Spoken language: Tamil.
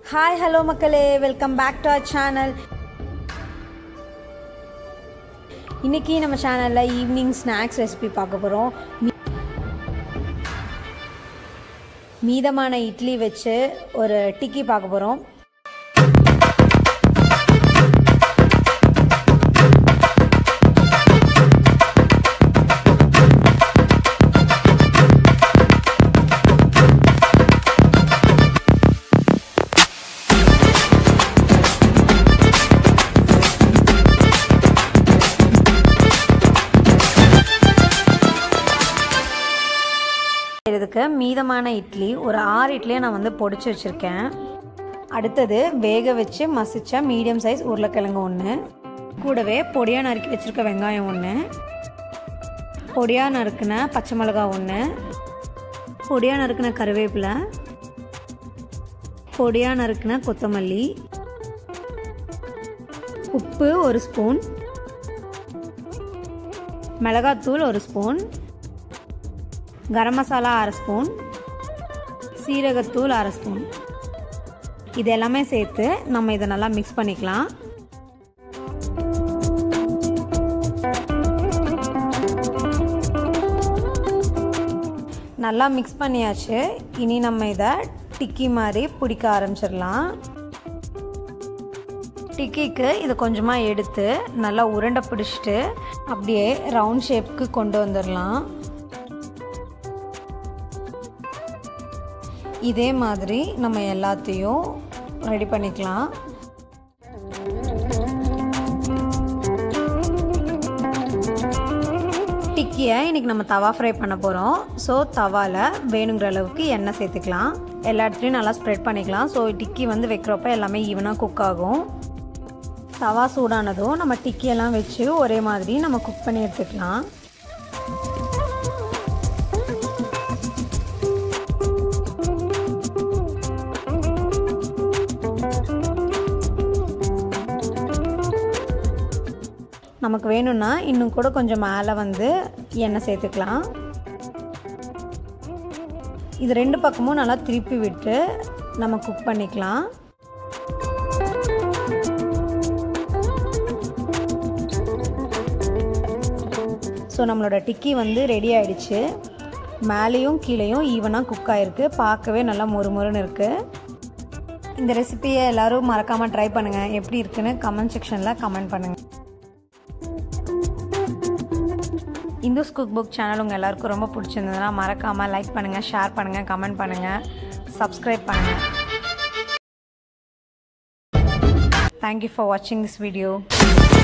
ஹாய் ஹலோ மக்களே welcome back to our channel இன்னைக்கு நம்ம சேனலில் ஈவினிங் ஸ்நாக்ஸ் ரெசிபி பார்க்க போகிறோம் மீதமான இட்லி வச்சு ஒரு டிக்கி பார்க்க போகிறோம் இதுக்கு மீதமான இட்லி ஒரு ஆறு இட்லியை நான் வந்து பொடிச்சு வச்சுருக்கேன் அடுத்தது வேக வச்சு மசிச்ச மீடியம் சைஸ் உருளைக்கிழங்கு ஒன்று கூடவே பொடியாக நறுக்கி வச்சுருக்க வெங்காயம் ஒன்று பொடியாக நறுக்கின பச்சை மிளகா ஒன்று பொடியாக நறுக்கின கருவேப்பிலை பொடியாக நறுக்கின கொத்தமல்லி உப்பு ஒரு ஸ்பூன் மிளகாத்தூள் ஒரு ஸ்பூன் கரம் மசாலா அரை ஸ்பூன் சீரகத்தூள் அரை ஸ்பூன் இது எல்லாமே சேர்த்து நம்ம இதை நல்லா மிக்ஸ் பண்ணிக்கலாம் நல்லா மிக்ஸ் பண்ணியாச்சு இனி நம்ம இதை டிக்கி மாதிரி பிடிக்க ஆரம்பிச்சிடலாம் டிக்கிக்கு இதை கொஞ்சமாக எடுத்து நல்லா உருண்டை பிடிச்சிட்டு அப்படியே ரவுண்ட் ஷேப்புக்கு கொண்டு வந்துடலாம் இதே மாதிரி நம்ம எல்லாத்தையும் ரெடி பண்ணிக்கலாம் டிக்கியை இன்றைக்கி நம்ம தவா ஃப்ரை பண்ண போகிறோம் ஸோ தவாவில் வேணுங்கிற அளவுக்கு எண்ணெய் சேர்த்துக்கலாம் எல்லா இடத்துலையும் நல்லா ஸ்ப்ரெட் பண்ணிக்கலாம் ஸோ டிக்கி வந்து வைக்கிறப்ப எல்லாமே ஈவனாக குக் ஆகும் தவா சூடானதும் நம்ம டிக்கியெல்லாம் வச்சு ஒரே மாதிரி நம்ம குக் பண்ணி எடுத்துக்கலாம் நமக்கு வேணும்னா இன்னும் கூட கொஞ்சம் மேலே வந்து எண்ணெய் சேர்த்துக்கலாம் இது ரெண்டு பக்கமும் நல்லா திருப்பி விட்டு நம்ம குக் பண்ணிக்கலாம் ஸோ நம்மளோட டிக்கி வந்து ரெடி ஆயிடுச்சு மேலேயும் கீழேயும் ஈவனாக குக் ஆகிருக்கு பார்க்கவே நல்லா மொறுமொறுன்னு இருக்குது இந்த ரெசிபியை எல்லோரும் மறக்காமல் ட்ரை பண்ணுங்கள் எப்படி இருக்குன்னு கமெண்ட் செக்ஷனில் கமெண்ட் பண்ணுங்கள் இந்துஸ் குக் புக் சேனல் உங்கள் எல்லாருக்கும் ரொம்ப பிடிச்சிருந்ததுன்னா மறக்காமல் லைக் பண்ணுங்கள் ஷேர் பண்ணுங்கள் கமெண்ட் பண்ணுங்கள் சப்ஸ்கிரைப் பண்ணுங்கள் தேங்க்யூ ஃபார் வாட்சிங் திஸ் வீடியோ